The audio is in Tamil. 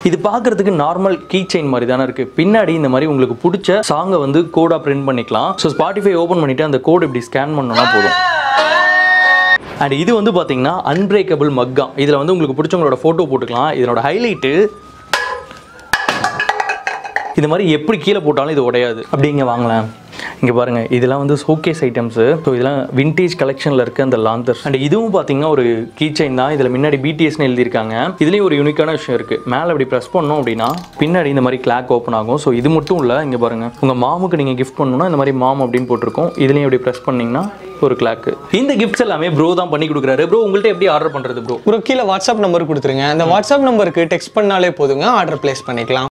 இது பார்க்கறதுக்கு நார்மல் கீ செயின் மாதிரி தானே இருக்கு பின்னாடி இந்த மாதிரி உங்களுக்கு பிடிச்ச சாங்கை வந்து கோடா பிரிண்ட் பண்ணிக்கலாம் ஸோ ஸ்பாட்டிஃபை ஓப்பன் பண்ணிட்டு அந்த கோட் இப்படி ஸ்கேன் பண்ணோம்னா போதும் அண்ட் இது வந்து பார்த்தீங்கன்னா அன்பிரேக்கபிள் மக்கா இதில் வந்து உங்களுக்கு பிடிச்சவங்களோட ஃபோட்டோ போட்டுக்கலாம் இதனோட ஹைலைட்டு இந்த மாதிரி எப்படி கீழே போட்டாலும் இது உடையாது அப்படி இங்கே வாங்கலாம் இங்கே பாருங்க இதெல்லாம் வந்து ஷோகேஸ் ஐட்டம்ஸு ஸோ இதெல்லாம் விண்டேஜ் கலெக்ஷனில் இருக்க அந்த லாந்தர் அண்ட் இதுவும் பார்த்தீங்கன்னா ஒரு கீ செயின் தான் இதில் முன்னாடி பிடிஎஸ்னு எழுதியிருக்காங்க இதுலேயும் ஒரு யூனிக்கான விஷயம் இருக்குது மேலே அப்படி ப்ரெஸ் பண்ணோம் அப்படின்னா பின்னாடி இந்த மாதிரி கிளாக் ஓப்பன் ஆகும் ஸோ இது மட்டும் இல்லை இங்கே பாருங்க உங்கள் மாமுக்கு நீங்கள் கிஃப்ட் பண்ணணும்னா இந்த மாதிரி மாம் அப்படின்னு போட்டிருக்கோம் இதுலேயும் இப்படி ப்ரெஸ் பண்ணிங்கன்னா ஒரு கிளாக்கு இந்த கிஃப்ட்ஸ் எல்லாமே ப்ரோ தான் பண்ணி கொடுக்குறாரு ப்ரோ உங்கள்கிட்ட எப்படி ஆர்டர் பண்ணுறது ப்ரோ ப்ரோ கீழே வாட்ஸ்அப் நம்பர் கொடுத்துருங்க அந்த வாட்ஸ்அப் நம்பருக்கு டெக்ஸ்ட் பண்ணாலே போதுங்க ஆர்டர் பிளேஸ் பண்ணிக்கலாம்